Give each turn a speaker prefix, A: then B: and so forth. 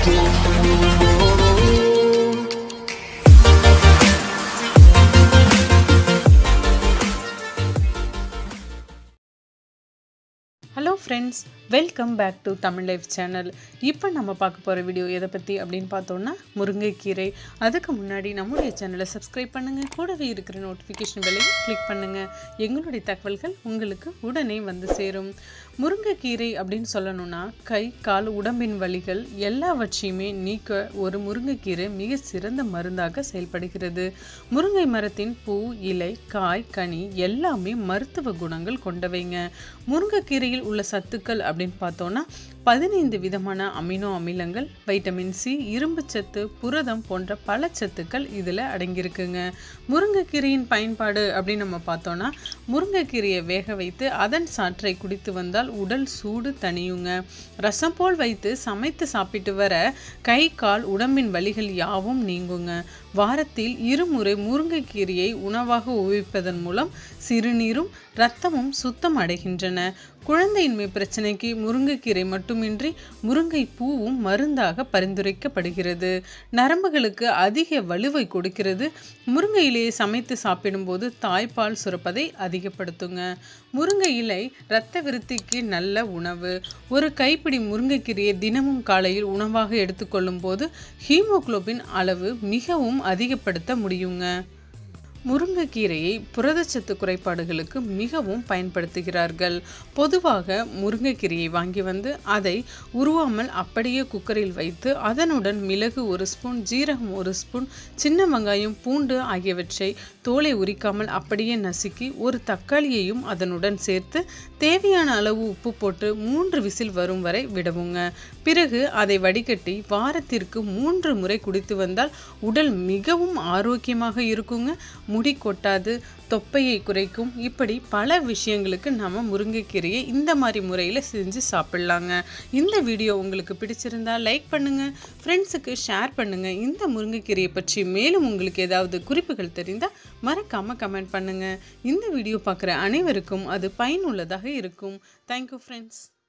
A: hello friends welcome back to Tamil life channel இப்போ நம்ம பார்க்க போகிற வீடியோ எதை பற்றி அப்படின்னு பார்த்தோன்னா முருங்கைக்கீரை அதுக்கு முன்னாடி நம்முடைய சேனலை சப்ஸ்கிரைப் பண்ணுங்கள் கூடவே இருக்கிற நோட்டிஃபிகேஷன் பெல்லையும் கிளிக் பண்ணுங்கள் எங்களுடைய தகவல்கள் உங்களுக்கு உடனே வந்து சேரும் முருங்கைக்கீரை அப்படின்னு சொல்லணும்னா கை கால் உடம்பின் வலிகள் எல்லாவற்றையுமே நீக்க ஒரு முருங்கைக்கீரை மிக சிறந்த மருந்தாக செயல்படுகிறது முருங்கை மரத்தின் பூ இலை காய் கனி எல்லாமே மருத்துவ குணங்கள் கொண்டவைங்க முருங்கைக்கீரையில் உள்ள சத்துக்கள் அப்படின்னு பார்த்தோன்னா பதினைந்து விதமான அமினோ அமிலங்கள் வைட்டமின் சி இரும்புச்சத்து புரதம் போன்ற பல சத்துக்கள் இதில் அடங்கியிருக்குங்க முருங்கைக்கீரையின் பயன்பாடு அப்படின்னு நம்ம பார்த்தோன்னா முருங்கைக்கீரையை வேக வைத்து அதன் சாற்றை குடித்து வந்தால் உடல் சூடு தணியுங்க ரசம் போல் வைத்து சமைத்து சாப்பிட்டு வர கை கால் உடம்பின் வலிகள் யாவும் நீங்குங்க வாரத்தில் இருமுறை முருங்கைக்கீரையை உணவாக உபயோகிப்பதன் மூலம் சிறுநீரும் இரத்தமும் சுத்தம் அடைகின்றன குழந்தையின்மை பிரச்சனைக்கு முருங்கைக்கீரை மட்டுமின்றி முருங்கை பூவும் மருந்தாக பரிந்துரைக்கப்படுகிறது நரம்புகளுக்கு அதிக வலுவை கொடுக்கிறது முருங்கை இலையை சமைத்து சாப்பிடும்போது தாய்ப்பால் சுரப்பதை அதிகப்படுத்துங்க முருங்கை இலை இரத்த விருத்திக்கு நல்ல உணவு ஒரு கைப்பிடி முருங்கைக்கீரையை தினமும் காலையில் உணவாக எடுத்துக்கொள்ளும் போது ஹீமோகுளோபின் அளவு மிகவும் அதிகப்படுத்த முடியுங்க முருங்கைக்கீரையை புரதச்சத்து குறைபாடுகளுக்கு மிகவும் பயன்படுத்துகிறார்கள் பொதுவாக முருங்கைக்கீரையை வாங்கி வந்து அதை உருவாமல் அப்படியே குக்கரில் வைத்து அதனுடன் மிளகு ஒரு ஸ்பூன் ஜீரகம் ஒரு ஸ்பூன் சின்ன வெங்காயம் பூண்டு ஆகியவற்றை தோலை உரிக்காமல் அப்படியே நசுக்கி ஒரு தக்காளியையும் அதனுடன் சேர்த்து தேவையான அளவு உப்பு போட்டு மூன்று விசில் வரும் வரை விடவுங்க பிறகு அதை வடிகட்டி வாரத்திற்கு மூன்று முறை குடித்து வந்தால் உடல் மிகவும் ஆரோக்கியமாக இருக்குங்க முடி கொட்டாது தொப்பையை குறைக்கும் இப்படி பல விஷயங்களுக்கு நம்ம முருங்கைக்கீரையை இந்த மாதிரி முறையில் செஞ்சு சாப்பிட்லாங்க இந்த வீடியோ உங்களுக்கு பிடிச்சிருந்தா லைக் பண்ணுங்கள் ஃப்ரெண்ட்ஸுக்கு ஷேர் பண்ணுங்கள் இந்த முருங்கைக்கீரையை பற்றி மேலும் உங்களுக்கு ஏதாவது குறிப்புகள் தெரிந்தால் மறக்காமல் கமெண்ட் பண்ணுங்கள் இந்த வீடியோ பார்க்குற அனைவருக்கும் அது பயனுள்ளதாக இருக்கும் தேங்க்யூ ஃப்ரெண்ட்ஸ்